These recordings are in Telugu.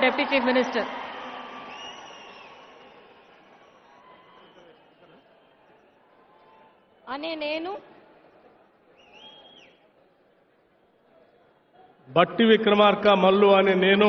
Deputy Chief Minister. అనే నేను బట్టి విక్రమార్క మల్లు అనే నేను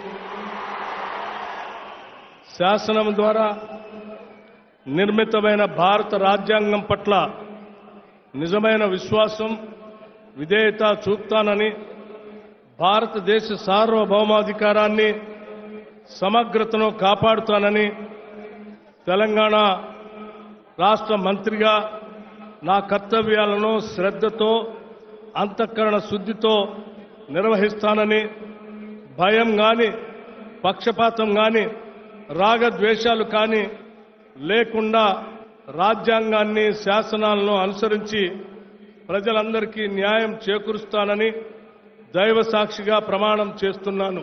శాసనం ద్వారా నిర్మితమైన భారత రాజ్యాంగం పట్ల నిజమైన విశ్వాసం విధేయత చూపుతానని భారతదేశ సార్వభౌమాధికారాన్ని సమగ్రతను కాపాడుతానని తెలంగాణ రాష్ట్ర మంత్రిగా నా కర్తవ్యాలను శ్రద్ధతో అంతఃకరణ శుద్ధితో నిర్వహిస్తానని భయం గాని పక్షపాతం గాని రాగద్వేషాలు కానీ లేకుండా రాజ్యాంగాన్ని శాసనాలను అనుసరించి ప్రజలందరికీ న్యాయం చేకూరుస్తానని దైవ సాక్షిగా ప్రమాణం చేస్తున్నాను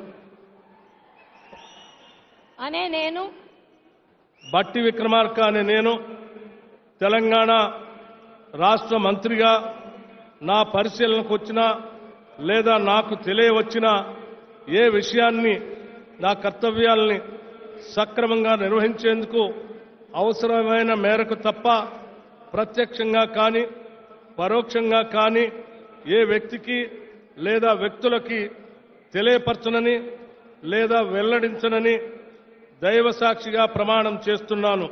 అనే నేను బట్టి విక్రమార్క అనే నేను తెలంగాణ రాష్ట్ర మంత్రిగా నా పరిశీలనకు వచ్చిన లేదా నాకు తెలియవచ్చిన ఏ విషయాన్ని నా కర్తవ్యాల్ని సక్రమంగా నిర్వహించేందుకు అవసరమైన మేరకు తప్ప ప్రత్యక్షంగా కానీ పరోక్షంగా కానీ ఏ వ్యక్తికి లేదా వ్యక్తులకి తెలియపరచనని లేదా వెల్లడించనని దైవ సాక్షిగా ప్రమాణం చేస్తున్నాను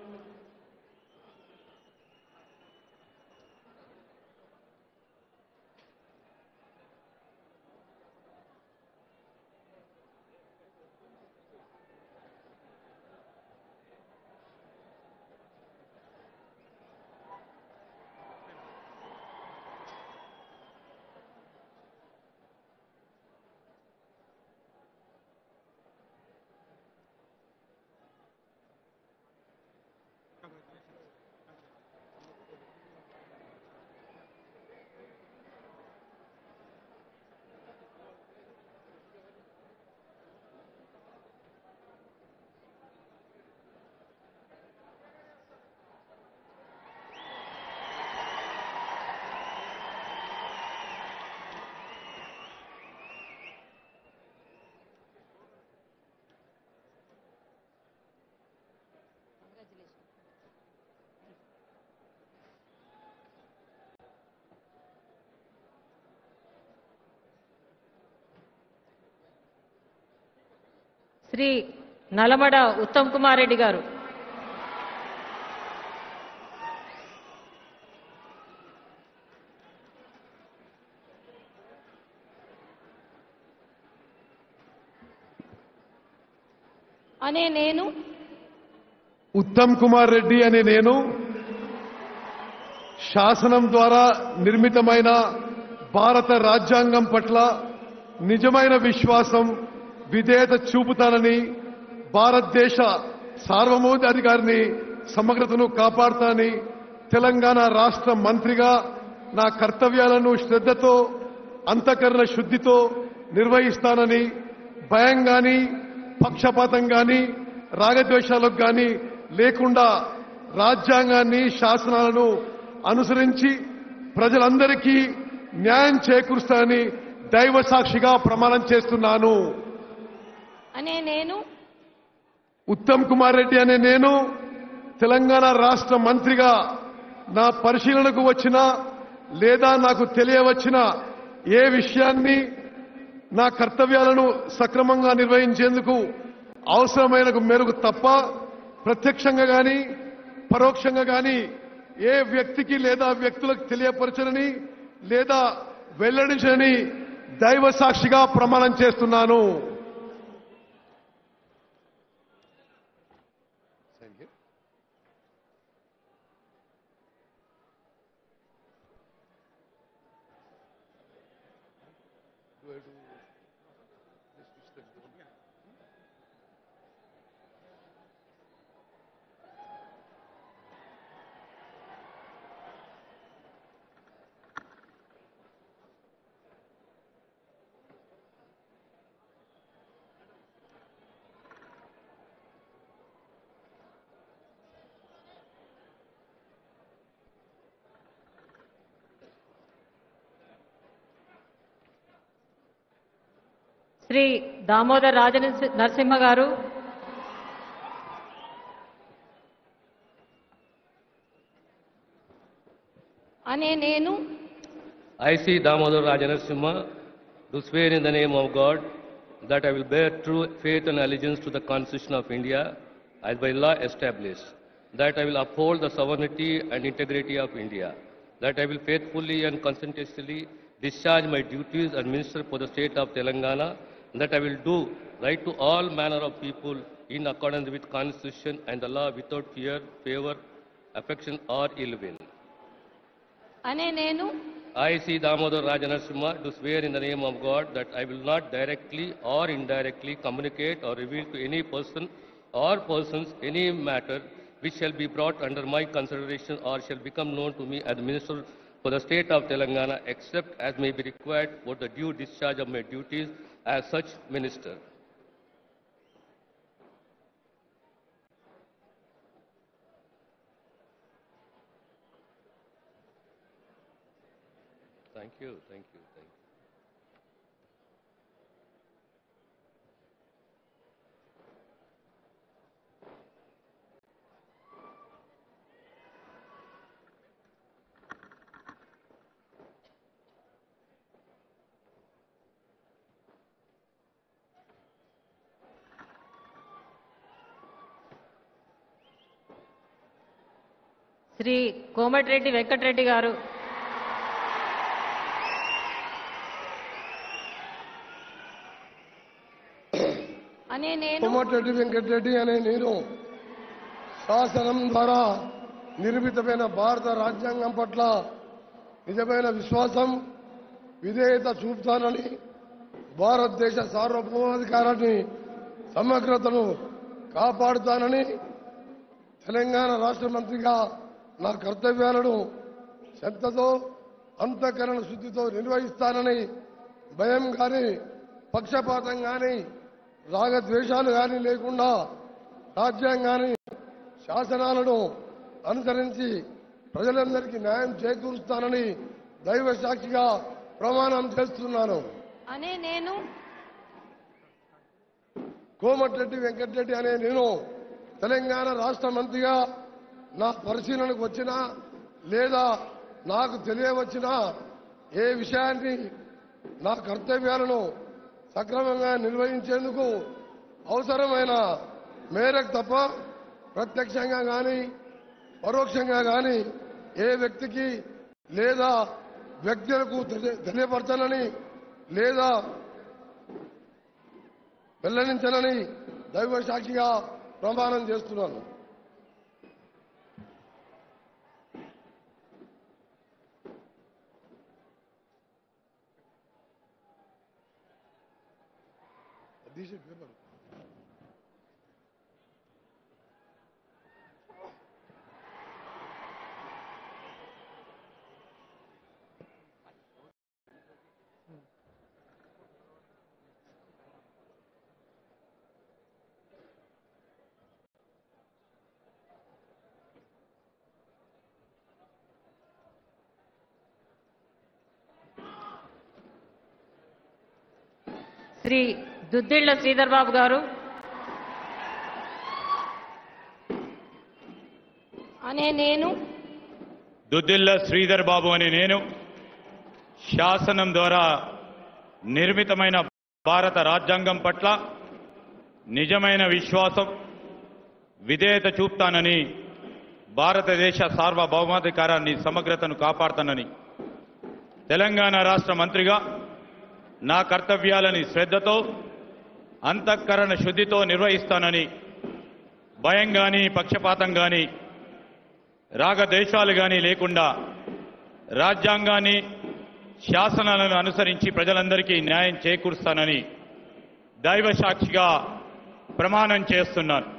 శ్రీ నలమడ ఉత్తమ్ కుమార్ రెడ్డి గారు అనే నేను ఉత్తమ్ కుమార్ రెడ్డి అనే నేను శాసనం ద్వారా నిర్మితమైన భారత రాజ్యాంగం పట్ల నిజమైన విశ్వాసం విధేయత చూపుతానని భారతదేశ సార్వభౌమాధికారిని సమగ్రతను కాపాడుతానని తెలంగాణ రాష్ట్ర మంత్రిగా నా కర్తవ్యాలను శ్రద్ధతో అంతఃకరణ శుద్ధితో నిర్వహిస్తానని భయం గాని పక్షపాతం గాని రాగద్వేషాలకు గాని లేకుండా రాజ్యాంగాన్ని శాసనాలను అనుసరించి ప్రజలందరికీ న్యాయం చేకూరుస్తానని దైవ సాక్షిగా ప్రమాణం చేస్తున్నాను అనే నేను ఉత్తమ్ కుమార్ రెడ్డి అనే నేను తెలంగాణ రాష్ట్ర మంత్రిగా నా పరిశీలనకు వచ్చిన లేదా నాకు తెలియవచ్చిన ఏ విషయాన్ని నా కర్తవ్యాలను సక్రమంగా నిర్వహించేందుకు అవసరమైన మేరకు తప్ప ప్రత్యక్షంగా గాని పరోక్షంగా గాని ఏ వ్యక్తికి లేదా వ్యక్తులకు తెలియపరచనని లేదా వెల్లడించనని దైవ సాక్షిగా ప్రమాణం చేస్తున్నాను శ్రీ దామోదర్ రాజ నరసింహ గారు అనే నేను I see Damodar Rajanarasimha do swear in the name of God that I will bear true faith and allegiance to the Constitution of India as by law established, that I will uphold the sovereignty and integrity of India, that I will faithfully and conscientiously discharge my duties as Minister for the State of Telangana, that I will do right to all manner of people in accordance with Constitution and the law without fear, favor, affection or ill will. అనే నేను I see Damodar Rajanarasimha do swear in the name of God that I will not directly or indirectly communicate or reveal to any person or persons any matter which shall be brought under my consideration or shall become known to me as Minister for the State of Telangana except as may be required for the due discharge of my duties as such minister. Thank you, thank you, thank you. Shri Komatireddy Venkatareddy గారు అనే నేను కోమటిరెడ్డి వెంకటరెడ్డి అనే నేను శాసనం ద్వారా నిర్మితమైన భారత రాజ్యాంగం పట్ల నిజమైన విశ్వాసం విధేయత చూపుతానని భారతదేశ సార్వభౌమాధికారాన్ని సమగ్రతను కాపాడుతానని తెలంగాణ రాష్ట్ర మంత్రిగా నా కర్తవ్యాలను శ్రద్ధతో అంతఃకరణ శుద్ధితో నిర్వహిస్తానని భయం కానీ పక్షపాతం కానీ రాగద్వేషాలు కానీ లేకుండా రాజ్యాంగాన్ని శాసనాలను అనుసరించి ప్రజలందరికీ న్యాయం చేకూరుస్తానని దైవ సాక్షిగా ప్రమాణం చేస్తున్నాను అనే నేను కోమటిరెడ్డి వెంకటరెడ్డి అనే నేను తెలంగాణ రాష్ట్ర మంత్రిగా నా పరిశీలనకు వచ్చినా లేదా నాకు తెలియవచ్చినా ఏ విషయాన్ని నా కర్తవ్యాలను సక్రమంగా నిర్వహించేందుకు అవసరమైన మేరకు తప్ప ప్రత్యక్షంగా కానీ పరోక్షంగా కానీ ఏ వ్యక్తికి లేదా వ్యక్తులకు తెలియ- తెలియపరచనని లేదా వెల్లడించనని దైవ సాక్షిగా ప్రమాణం చేస్తున్నాను శ్రీ దుద్దిళ్ల శ్రీధర్ బాబు గారు అనే నేను దుద్దిల్ల శ్రీధర్ బాబు అని నేను శాసనం ద్వారా నిర్మితమైన భారత రాజ్యాంగం పట్ల నిజమైన విశ్వాసం విధేయత చూపుతానని భారతదేశ సార్వభౌమాధికారాన్ని సమగ్రతను కాపాడుతానని తెలంగాణ రాష్ట్ర మంత్రిగా నా కర్తవ్యాలని శ్రద్ధతో అంతఃకరణ శుద్ధితో నిర్వహిస్తానని భయం కానీ పక్షపాతం కానీ రాగద్వేషాలు కానీ లేకుండా రాజ్యాంగాన్ని శాసనాలను అనుసరించి ప్రజలందరికీ న్యాయం చేకూరుస్తానని దైవ సాక్షిగా ప్రమాణం చేస్తున్నాను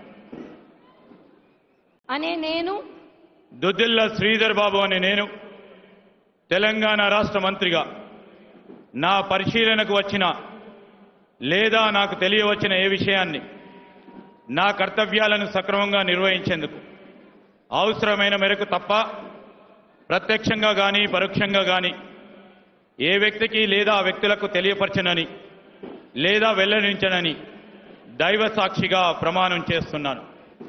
అనే నేను దుద్దిల్ల శ్రీధర్ బాబు అనే నేను తెలంగాణ రాష్ట్ర మంత్రిగా నా పరిశీలనకు వచ్చిన లేదా నాకు తెలియవచ్చిన ఏ విషయాన్ని నా కర్తవ్యాలను సక్రమంగా నిర్వహించేందుకు అవసరమైన మేరకు తప్ప ప్రత్యక్షంగా కానీ పరోక్షంగా కానీ ఏ వ్యక్తికి లేదా వ్యక్తులకు తెలియపరచనని లేదా వెల్లడించనని దైవ సాక్షిగా ప్రమాణం చేస్తున్నాను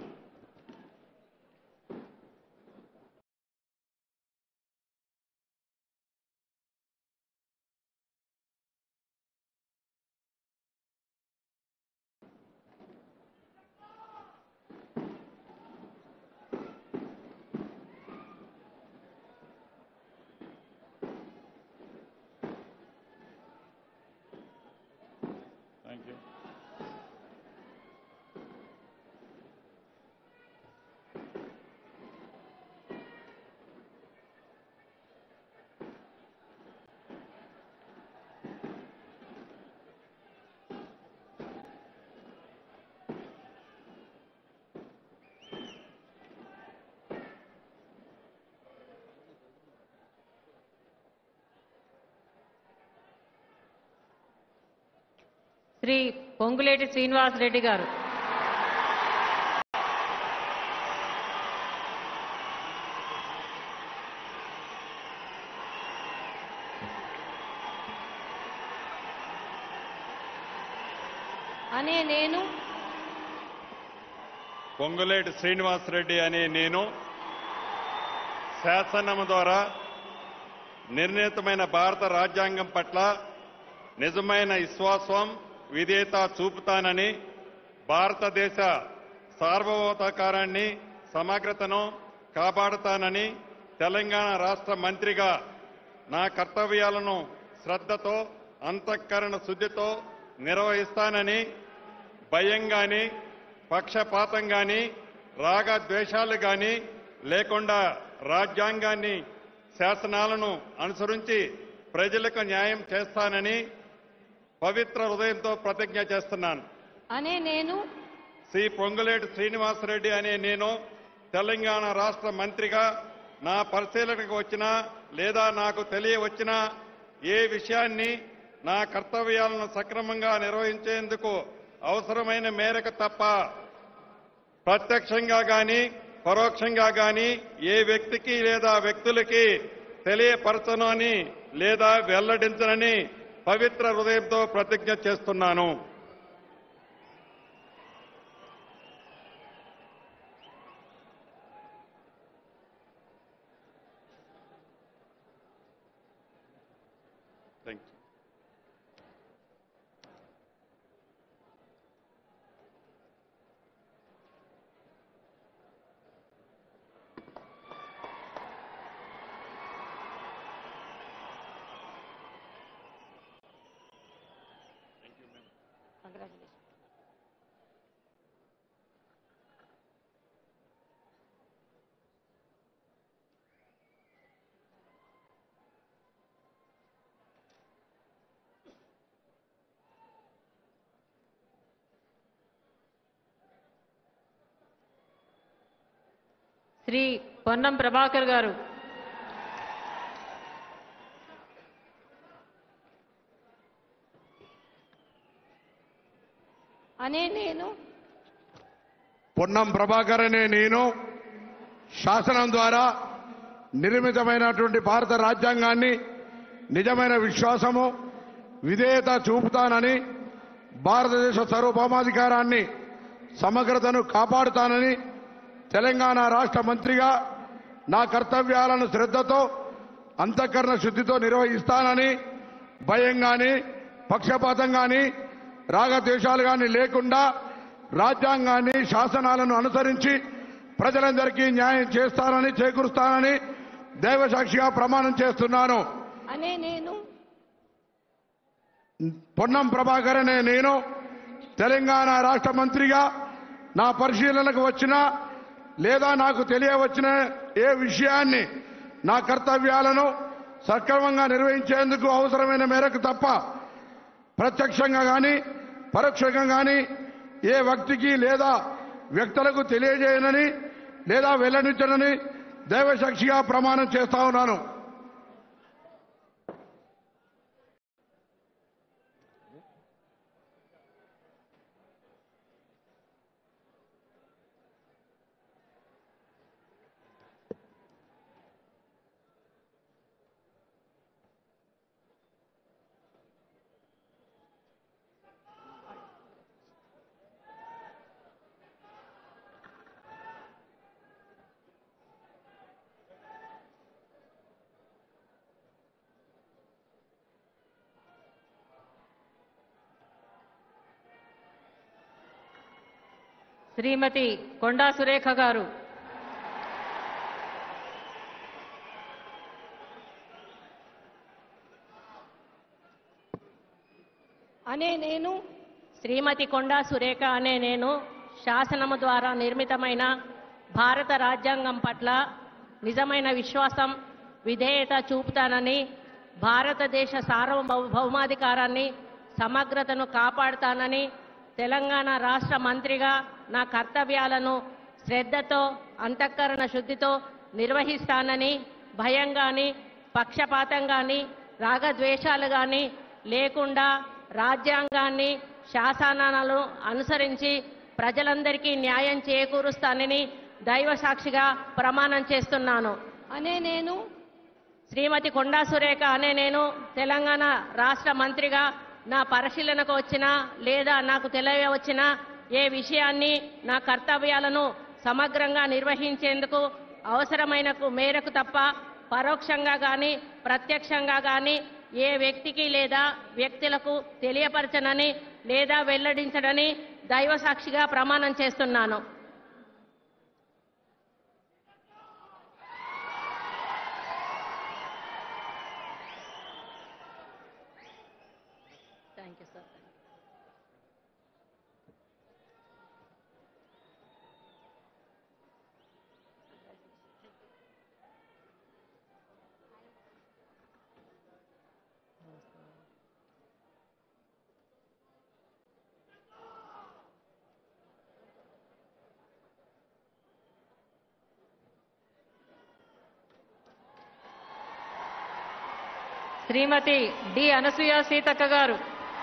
థ్యాంక్ యూ శ్రీ పొంగులేటి శ్రీనివాస్ రెడ్డి గారు అనే నేను పొంగులేటి శ్రీనివాసరెడ్డి అనే నేను శాసనం ద్వారా నిర్ణీతమైన భారత రాజ్యాంగం పట్ల నిజమైన విశ్వాసం విధేయత చూపుతానని భారతదేశ సార్వభౌతాకారాన్ని సమగ్రతను కాపాడుతానని తెలంగాణ రాష్ట్ర మంత్రిగా నా కర్తవ్యాలను శ్రద్ధతో అంతఃకరణ శుద్ధితో నిర్వహిస్తానని భయం గాని పక్షపాతం గాని రాగ ద్వేషాలు గాని లేకుండా రాజ్యాంగాన్ని శాసనాలను అనుసరించి ప్రజలకు న్యాయం చేస్తానని పవిత్ర హృదయంతో ప్రతిజ్ఞ చేస్తున్నాను అనే నేను శ్రీ పొంగులేటి శ్రీనివాసరెడ్డి అనే నేను తెలంగాణ రాష్ట్ర మంత్రిగా నా పరిశీలనకు వచ్చిన లేదా నాకు తెలియవచ్చిన ఏ విషయాన్ని నా కర్తవ్యాలను సక్రమంగా నిర్వహించేందుకు అవసరమైన మేరకు తప్ప ప్రత్యక్షంగా గాని పరోక్షంగా గాని ఏ వ్యక్తికి లేదా వ్యక్తులకి తెలియపరచనని లేదా వెల్లడించనని పవిత్ర హృదయంతో ప్రతిజ్ఞ చేస్తున్నాను thank you congratulation Shri Ponnam Prabhakar garu అనే నేను పొన్నం ప్రభాకర్ అనే నేను శాసనం ద్వారా నిర్మితమైనటువంటి భారత రాజ్యాంగాన్ని నిజమైన విశ్వాసము విధేయత చూపుతానని భారతదేశ సార్వభౌమాధికారాన్ని సమగ్రతను కాపాడుతానని తెలంగాణ రాష్ట్ర మంత్రిగా నా కర్తవ్యాలను శ్రద్ధతో అంతఃకరణ శుద్ధితో నిర్వహిస్తానని భయం గాని పక్షపాతం గాని రాగద్వేషాలు గాని లేకుండా రాజ్యాంగాన్ని శాసనాలను అనుసరించి ప్రజలందరికీ న్యాయం చేస్తానని చేకూరుస్తానని దైవసాక్షిగా ప్రమాణం చేస్తున్నాను అనే నేను పొన్నం ప్రభాకర్ అనే నేను తెలంగాణ రాష్ట్ర మంత్రిగా నా పరిశీలనకు వచ్చిన లేదా నాకు తెలియవచ్చిన ఏ విషయాన్ని నా కర్తవ్యాలను సక్రమంగా నిర్వహించేందుకు అవసరమైన మేరకు తప్ప ప్రత్యక్షంగా కానీ పరోక్షంగా కానీ ఏ వ్యక్తికి లేదా వ్యక్తులకు తెలియజేయనని లేదా వెల్లడించనని దైవసాక్షిగా ప్రమాణం చేస్తా ఉన్నాను శ్రీమతి కొండా సురేఖ గారు అనే నేను శ్రీమతి కొండా సురేఖ అనే నేను శాసనము ద్వారా నిర్మితమైన భారత రాజ్యాంగం పట్ల నిజమైన విశ్వాసం విధేయత చూపుతానని భారతదేశ సార్వభౌమాధికారాన్ని సమగ్రతను కాపాడుతానని తెలంగాణ రాష్ట్ర మంత్రిగా నా కర్తవ్యాలను శ్రద్ధతో అంతఃకరణ శుద్ధితో నిర్వహిస్తానని భయం గాని పక్షపాతం గాని రాగద్వేషాలు గాని లేకుండా రాజ్యాంగాన్ని శాసనాలను అనుసరించి ప్రజలందరికీ న్యాయం చేకూరుస్తానని దైవ సాక్షిగా ప్రమాణం చేస్తున్నాను అనే నేను శ్రీమతి కొండా సురేఖ అనే నేను తెలంగాణ రాష్ట్ర మంత్రిగా నా పరిశీలనకు వచ్చిన లేదా నాకు తెలియవచ్చిన ఏ విషయాన్ని నా కర్తవ్యాలను సమగ్రంగా నిర్వహించేందుకు అవసరమైన మేరకు తప్ప పరోక్షంగా గాని ప్రత్యక్షంగా గాని ఏ వ్యక్తికి లేదా వ్యక్తులకు తెలియపరచనని లేదా వెల్లడించడని దైవ సాక్షిగా ప్రమాణం చేస్తున్నాను thank you sir Shrimati D Anasuya Seethakka garu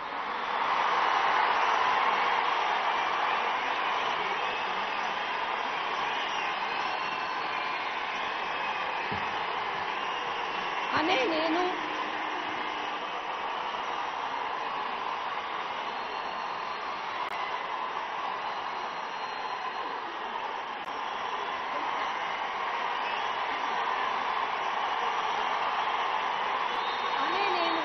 అనే నేను అనే నేను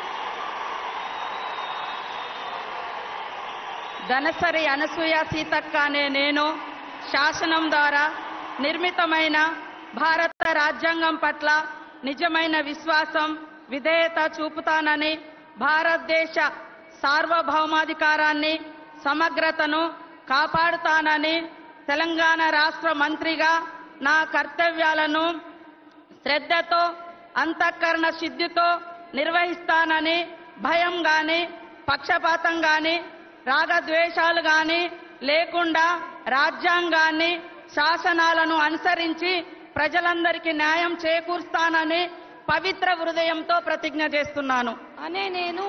ధనసరి అనసూయ సీతక్క అనే నేను శాసనం ద్వారా నిర్మితమైన భారత రాజ్యాంగం పట్ల నిజమైన విశ్వాసం విధేయత చూపుతానని భారతదేశ సార్వభౌమాధికారాన్ని సమగ్రతను కాపాడుతానని తెలంగాణ రాష్ట్ర మంత్రిగా నా కర్తవ్యాలను శ్రద్ధతో అంతఃకరణ సిద్ధితో నిర్వహిస్తానని భయం గాని పక్షపాతం గాని రాగద్వేషాలు గాని లేకుండా రాజ్యాంగాన్ని శాసనాలను అనుసరించి ప్రజలందరికీ న్యాయం చేకూరుస్తానని పవిత్ర హృదయంతో ప్రతిజ్ఞ చేస్తున్నాను అనే నేను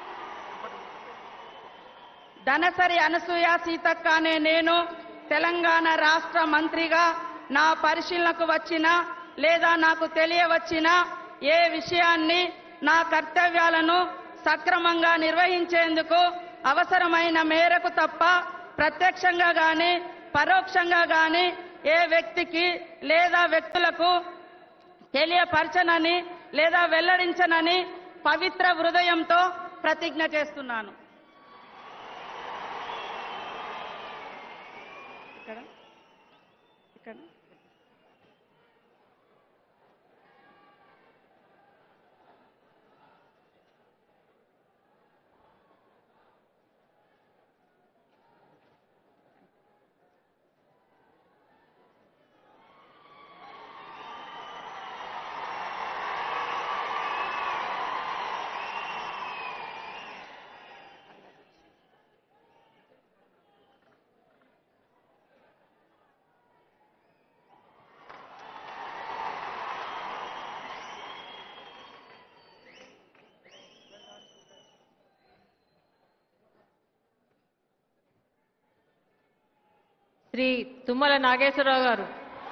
ధనసరి అనసూయ సీతక్క అనే నేను తెలంగాణ రాష్ట్ర మంత్రిగా నా పరిశీలనకు వచ్చిన లేదా నాకు తెలియవచ్చిన ఏ విషయాన్ని నా కర్తవ్యాలను సక్రమంగా నిర్వహించేందుకు అవసరమైన మేరకు తప్ప ప్రత్యక్షంగా గాని పరోక్షంగా గాని ఏ వ్యక్తికి లేదా వ్యక్తులకు తెలియపరచనని లేదా వెల్లడించనని పవిత్ర హృదయంతో ప్రతిజ్ఞ చేస్తున్నాను ఇక్కడ ఇక్కడ శ్రీ తుమ్మల నాగేశ్వరరావు గారు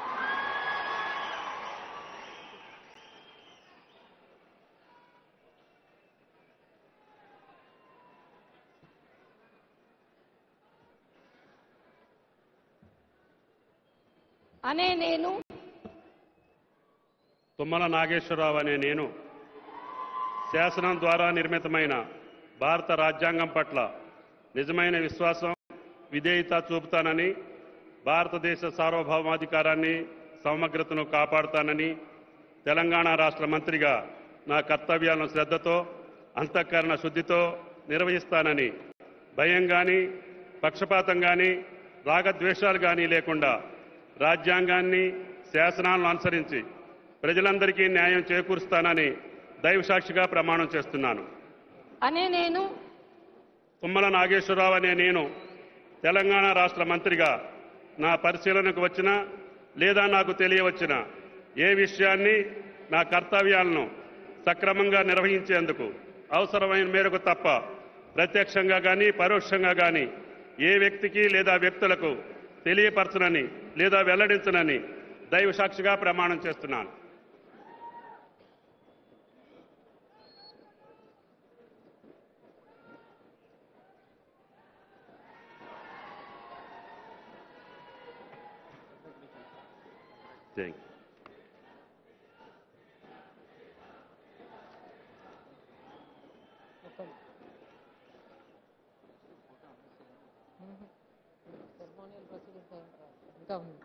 అనే నేను తుమ్మల నాగేశ్వరరావు అనే నేను శాసనం ద్వారా నిర్మితమైన భారత రాజ్యాంగం పట్ల నిజమైన విశ్వాసం విధేయత చూపుతానని భారతదేశ సార్వభౌమాధికారాన్ని సమగ్రతను కాపాడుతానని తెలంగాణ రాష్ట్ర మంత్రిగా నా కర్తవ్యాలను శ్రద్ధతో అంతఃకరణ శుద్ధితో నిర్వహిస్తానని భయం కానీ పక్షపాతం కానీ రాగద్వేషాలు కానీ లేకుండా రాజ్యాంగాన్ని శాసనాలను అనుసరించి ప్రజలందరికీ న్యాయం చేకూరుస్తానని దైవసాక్షిగా ప్రమాణం చేస్తున్నాను అనే నేను తుమ్మల నాగేశ్వరరావు అనే నేను తెలంగాణ రాష్ట్ర మంత్రిగా నా పరిశీలనకు వచ్చిన లేదా నాకు తెలియవచ్చిన ఏ విషయాన్ని నా కర్తవ్యాలను సక్రమంగా నిర్వహించేందుకు అవసరమైన మేరకు తప్ప ప్రత్యక్షంగా కానీ పరోక్షంగా కానీ ఏ వ్యక్తికి లేదా వ్యక్తులకు తెలియపరచనని లేదా వెల్లడించనని దైవ సాక్షిగా ప్రమాణం చేస్తున్నాను థ్యాంక్ యూ ఇంకా ఉంది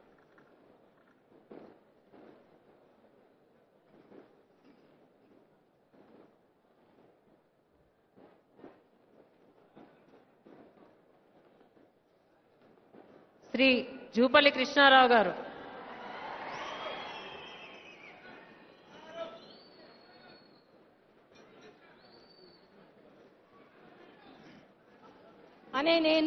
శ్రీ జూపల్లి కృష్ణారావు గారు అనే నేను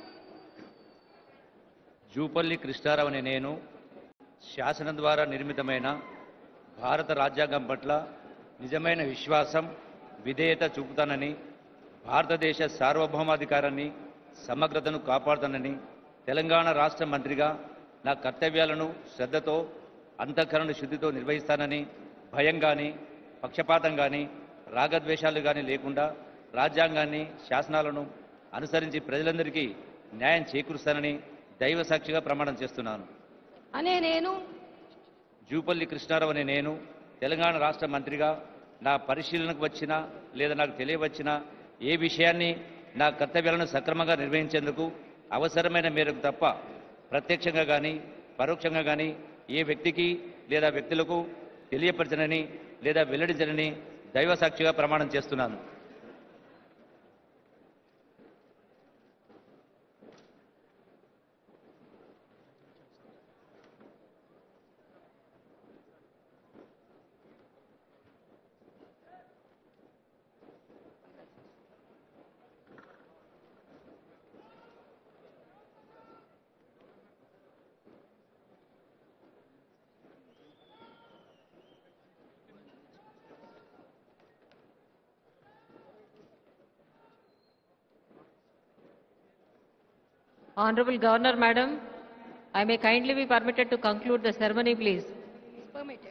జూపల్లి కృష్ణారావు అనే నేను శాసనం ద్వారా నిర్మితమైన భారత రాజ్యాంగం పట్ల నిజమైన విశ్వాసం విధేయత చూపుతానని భారతదేశ సార్వభౌమాధికారాన్ని సమగ్రతను కాపాడుతానని తెలంగాణ రాష్ట్ర మంత్రిగా నా కర్తవ్యాలను శ్రద్ధతో అంతఃకరణ శుద్ధితో నిర్వహిస్తానని భయం కానీ పక్షపాతం కానీ రాగద్వేషాలు కానీ లేకుండా రాజ్యాంగాన్ని శాసనాలను అనుసరించి ప్రజలందరికీ న్యాయం చేకూరుస్తానని దైవ సాక్షిగా ప్రమాణం చేస్తున్నాను అనే నేను జూపల్లి కృష్ణారావు అనే నేను తెలంగాణ రాష్ట్ర మంత్రిగా నా పరిశీలనకు వచ్చిన లేదా నాకు తెలియవచ్చిన ఏ విషయాన్ని నా కర్తవ్యాలను సక్రమంగా నిర్వహించేందుకు అవసరమైన మేరకు తప్ప ప్రత్యక్షంగా కానీ పరోక్షంగా కానీ ఏ వ్యక్తికి లేదా వ్యక్తులకు తెలియపరచనని లేదా వెల్లడించనని దైవ సాక్షిగా ప్రమాణం చేస్తున్నాను Honorable Governor, Madam, I may kindly be permitted to conclude the ceremony, please. permitted.